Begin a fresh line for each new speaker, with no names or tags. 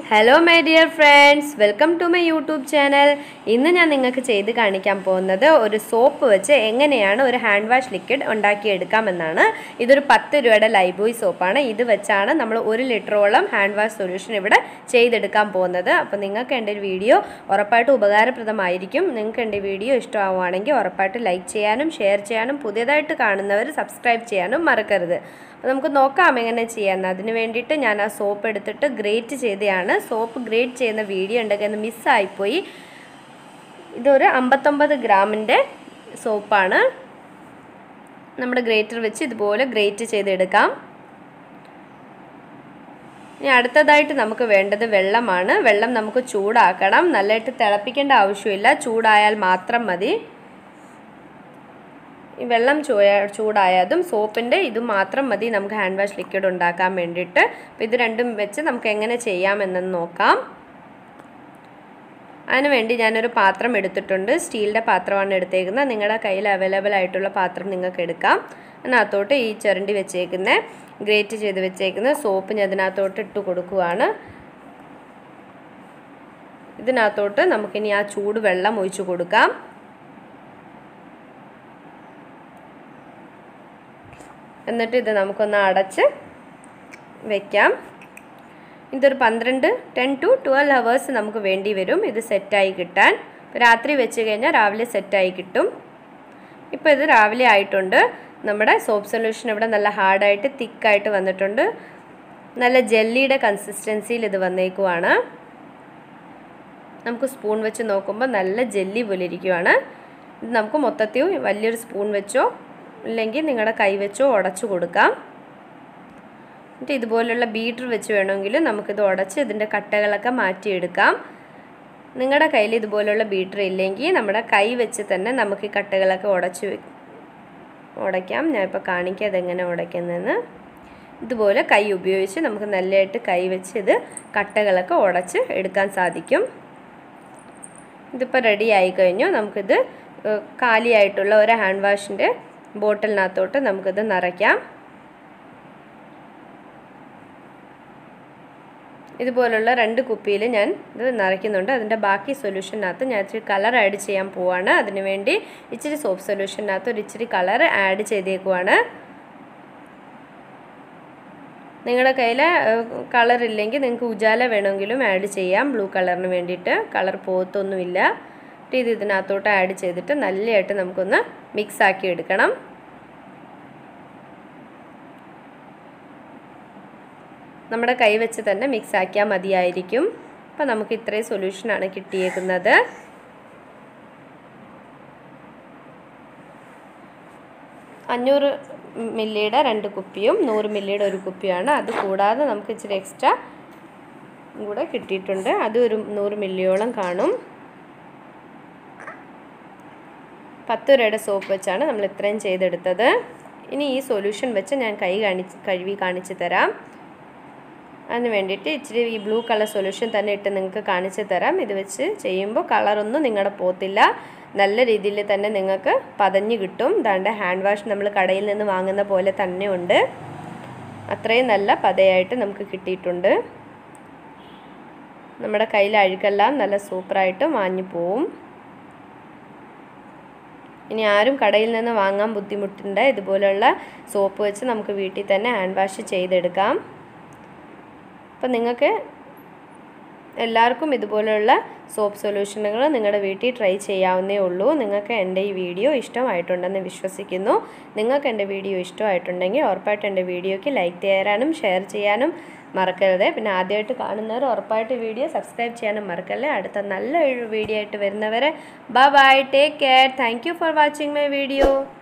hello my dear friends welcome to my YouTube channel ഇന്ന് ഞാൻ നിങ്ങൾക്ക് ചെയ്ത് കാണിക്കാൻ പോകുന്നത് ഒരു സോപ്പ് വെച്ച് എങ്ങനെയാണ് ഒരു ഹാൻഡ് വാഷ് ലിക്വിഡ് ഉണ്ടാക്കിയെടുക്കാമെന്നാണ് ഇതൊരു പത്ത് രൂപയുടെ ലൈബോയ് സോപ്പാണ് ഇത് വെച്ചാണ് നമ്മൾ ഒരു ലിറ്ററോളം ഹാൻഡ് വാഷ് സൊല്യൂഷൻ ഇവിടെ ചെയ്തെടുക്കാൻ പോകുന്നത് അപ്പോൾ നിങ്ങൾക്ക് എൻ്റെ ഒരു വീഡിയോ ഉറപ്പായിട്ടും ഉപകാരപ്രദമായിരിക്കും നിങ്ങൾക്ക് എൻ്റെ വീഡിയോ ഇഷ്ടമാവുകയാണെങ്കിൽ ഉറപ്പായിട്ട് ലൈക്ക് ചെയ്യാനും ഷെയർ ചെയ്യാനും പുതിയതായിട്ട് കാണുന്നവർ സബ്സ്ക്രൈബ് ചെയ്യാനും മറക്കരുത് അപ്പോൾ നമുക്ക് നോക്കാം എങ്ങനെ ചെയ്യാമെന്ന് അതിന് വേണ്ടിയിട്ട് ഞാൻ ആ സോപ്പ് എടുത്തിട്ട് ഗ്രേറ്റ് ചെയ്തതാണ് സോപ്പ് ഗ്രേറ്റ് ചെയ്യുന്ന വീഡിയോ ഉണ്ടെങ്കിൽ അത് മിസ്സായിപ്പോയി ഇതൊരു അമ്പത്തൊമ്പത് ഗ്രാമിൻ്റെ സോപ്പാണ് നമ്മുടെ ഗ്രേറ്റർ വെച്ച് ഇതുപോലെ ഗ്രേറ്റ് ചെയ്തെടുക്കാം ഇനി അടുത്തതായിട്ട് നമുക്ക് വേണ്ടത് വെള്ളമാണ് വെള്ളം നമുക്ക് ചൂടാക്കണം നല്ലതായിട്ട് തിളപ്പിക്കേണ്ട ആവശ്യമില്ല ചൂടായാൽ മാത്രം മതി ഈ വെള്ളം ചൂടായതും സോപ്പിൻ്റെ ഇതും മാത്രം മതി നമുക്ക് ഹാൻഡ് വാഷ് ലിക്വിഡ് ഉണ്ടാക്കാൻ വേണ്ടിയിട്ട് അപ്പോൾ ഇത് രണ്ടും വെച്ച് നമുക്ക് എങ്ങനെ ചെയ്യാമെന്ന് നോക്കാം അതിന് വേണ്ടി ഞാനൊരു പാത്രം എടുത്തിട്ടുണ്ട് സ്റ്റീലിൻ്റെ പാത്രമാണ് എടുത്തേക്കുന്നത് നിങ്ങളുടെ കയ്യിൽ അവൈലബിൾ ആയിട്ടുള്ള പാത്രം നിങ്ങൾക്ക് എടുക്കാം അതിനകത്തോട്ട് ഈ ചിരണ്ടി വെച്ചേക്കുന്ന ഗ്രേറ്റ് ചെയ്ത് വെച്ചേക്കുന്ന സോപ്പ് ഞാൻ അതിനകത്തോട്ട് ഇട്ട് കൊടുക്കുവാണ് ഇതിനകത്തോട്ട് നമുക്കിനി ആ ചൂട് വെള്ളം ഒഴിച്ചു കൊടുക്കാം എന്നിട്ട് ഇത് നമുക്കൊന്ന് അടച്ച് വെക്കാം ഇതൊരു പന്ത്രണ്ട് ടെൻ ടു ട്വൽവ് ഹവേഴ്സ് നമുക്ക് വേണ്ടി വരും ഇത് സെറ്റായി കിട്ടാൻ രാത്രി വെച്ച് കഴിഞ്ഞാൽ രാവിലെ സെറ്റായി കിട്ടും ഇപ്പോൾ ഇത് രാവിലെ ആയിട്ടുണ്ട് നമ്മുടെ സോപ്പ് സൊല്യൂഷൻ ഇവിടെ നല്ല ഹാർഡായിട്ട് തിക്കായിട്ട് വന്നിട്ടുണ്ട് നല്ല ജെല്ലിയുടെ കൺസിസ്റ്റൻസിയിൽ ഇത് വന്നേക്കുവാണ് നമുക്ക് സ്പൂൺ വെച്ച് നോക്കുമ്പോൾ നല്ല ജെല്ലി പോലെ ഇരിക്കുവാണ് ഇത് നമുക്ക് മൊത്തത്തിൽ വലിയൊരു സ്പൂൺ വെച്ചോ ഇല്ലെങ്കിൽ നിങ്ങളുടെ കൈ വെച്ചോ ഉടച്ചു കൊടുക്കാം എന്നിട്ട് ഇതുപോലുള്ള ബീറ്റർ വെച്ച് വേണമെങ്കിൽ നമുക്കിത് ഉടച്ച് ഇതിൻ്റെ കട്ടകളൊക്കെ മാറ്റിയെടുക്കാം നിങ്ങളുടെ കയ്യിൽ ഇതുപോലുള്ള ബീറ്റർ ഇല്ലെങ്കിൽ നമ്മുടെ കൈ വെച്ച് തന്നെ നമുക്ക് ഈ കട്ടകളൊക്കെ ഉടച്ച് ഉടയ്ക്കാം ഞാനിപ്പോൾ കാണിക്കാം അതെങ്ങനെ ഉടയ്ക്കുന്നതെന്ന് ഇതുപോലെ കൈ ഉപയോഗിച്ച് നമുക്ക് നല്ലതായിട്ട് കൈ വെച്ച് ഇത് കട്ടകളൊക്കെ ഉടച്ച് എടുക്കാൻ സാധിക്കും ഇതിപ്പോൾ റെഡി ആയി കഴിഞ്ഞു നമുക്കിത് കാലിയായിട്ടുള്ള ഒരു ഹാൻഡ് വാഷിൻ്റെ ബോട്ടിലിനകത്തോട്ട് നമുക്കിത് നിറയ്ക്കാം ഇതുപോലുള്ള രണ്ട് കുപ്പിയിൽ ഞാൻ ഇത് നിറയ്ക്കുന്നുണ്ട് അതിൻ്റെ ബാക്കി സൊല്യൂഷനകത്ത് ഞാൻ ഇച്ചിരി കളർ ആഡ് ചെയ്യാൻ പോവാണ് അതിനുവേണ്ടി ഇച്ചിരി സോപ്പ് സൊല്യൂഷനകത്ത് ഒരു ഇച്ചിരി കളർ ആഡ് ചെയ്തേക്കുവാണ് നിങ്ങളുടെ കയ്യിൽ കളർ ഇല്ലെങ്കിൽ നിങ്ങൾക്ക് ഉജാല വേണമെങ്കിലും ആഡ് ചെയ്യാം ബ്ലൂ കളറിന് വേണ്ടിയിട്ട് കളർ പോകത്തൊന്നുമില്ല ഇത് ഇതിനകത്തോട്ട് ആഡ് ചെയ്തിട്ട് നല്ലതായിട്ട് നമുക്കൊന്ന് മിക്സ് ആക്കി എടുക്കണം നമ്മുടെ കൈ വെച്ച് തന്നെ മിക്സ് ആക്കിയാൽ മതിയായിരിക്കും അപ്പോൾ നമുക്ക് ഇത്രയും സൊല്യൂഷനാണ് കിട്ടിയേക്കുന്നത് അഞ്ഞൂറ് മില്ലിയുടെ രണ്ട് കുപ്പിയും നൂറ് മില്ലിയുടെ ഒരു കുപ്പിയാണ് അത് കൂടാതെ നമുക്ക് ഇച്ചിരി എക്സ്ട്രാ കൂടെ കിട്ടിയിട്ടുണ്ട് അത് ഒരു നൂറ് മില്ലിയോളം കാണും പത്ത് രൂപയുടെ സോപ്പ് വെച്ചാണ് നമ്മൾ ഇത്രയും ചെയ്തെടുത്തത് ഇനി ഈ സൊല്യൂഷൻ വെച്ച് ഞാൻ കൈ കാണിച്ച് കഴുകി കാണിച്ചു തരാം അതിന് വേണ്ടിയിട്ട് ഇച്ചിരി ഈ ബ്ലൂ കളർ സൊല്യൂഷൻ തന്നെ ഇട്ട് നിങ്ങൾക്ക് കാണിച്ചു തരാം ഇത് വെച്ച് ചെയ്യുമ്പോൾ കളറൊന്നും നിങ്ങളുടെ പോത്തില്ല നല്ല രീതിയിൽ തന്നെ നിങ്ങൾക്ക് പതഞ്ഞ് കിട്ടും ദാണ്ട് ഹാൻഡ് വാഷ് നമ്മൾ കടയിൽ നിന്ന് വാങ്ങുന്ന പോലെ തന്നെ ഉണ്ട് അത്രയും നല്ല പതയായിട്ട് നമുക്ക് കിട്ടിയിട്ടുണ്ട് നമ്മുടെ കയ്യിൽ അഴുക്കെല്ലാം നല്ല സൂപ്പറായിട്ട് മാഞ്ഞു പോവും ഇനി ആരും കടയിൽ നിന്ന് വാങ്ങാൻ ബുദ്ധിമുട്ടുണ്ട് ഇതുപോലുള്ള സോപ്പ് വെച്ച് നമുക്ക് വീട്ടിൽ തന്നെ ഹാൻഡ് വാഷ് ചെയ്തെടുക്കാം അപ്പം നിങ്ങൾക്ക് എല്ലാവർക്കും ഇതുപോലെയുള്ള സോപ്പ് സൊല്യൂഷനുകൾ നിങ്ങളുടെ വീട്ടിൽ ട്രൈ ചെയ്യാവുന്നേ ഉള്ളൂ നിങ്ങൾക്ക് എൻ്റെ ഈ വീഡിയോ ഇഷ്ടമായിട്ടുണ്ടെന്ന് വിശ്വസിക്കുന്നു നിങ്ങൾക്ക് എൻ്റെ വീഡിയോ ഇഷ്ടമായിട്ടുണ്ടെങ്കിൽ ഉറപ്പായിട്ട് എൻ്റെ വീഡിയോയ്ക്ക് ലൈക്ക് ചെയ്യാനും ഷെയർ ചെയ്യാനും മറക്കരുത് പിന്നെ ആദ്യമായിട്ട് കാണുന്നവർ ഉറപ്പായിട്ട് വീഡിയോ സബ്സ്ക്രൈബ് ചെയ്യാനും മറക്കല്ലേ അടുത്ത നല്ലൊരു വീഡിയോ ആയിട്ട് വരുന്നവരെ bye bye take care thank for watching my video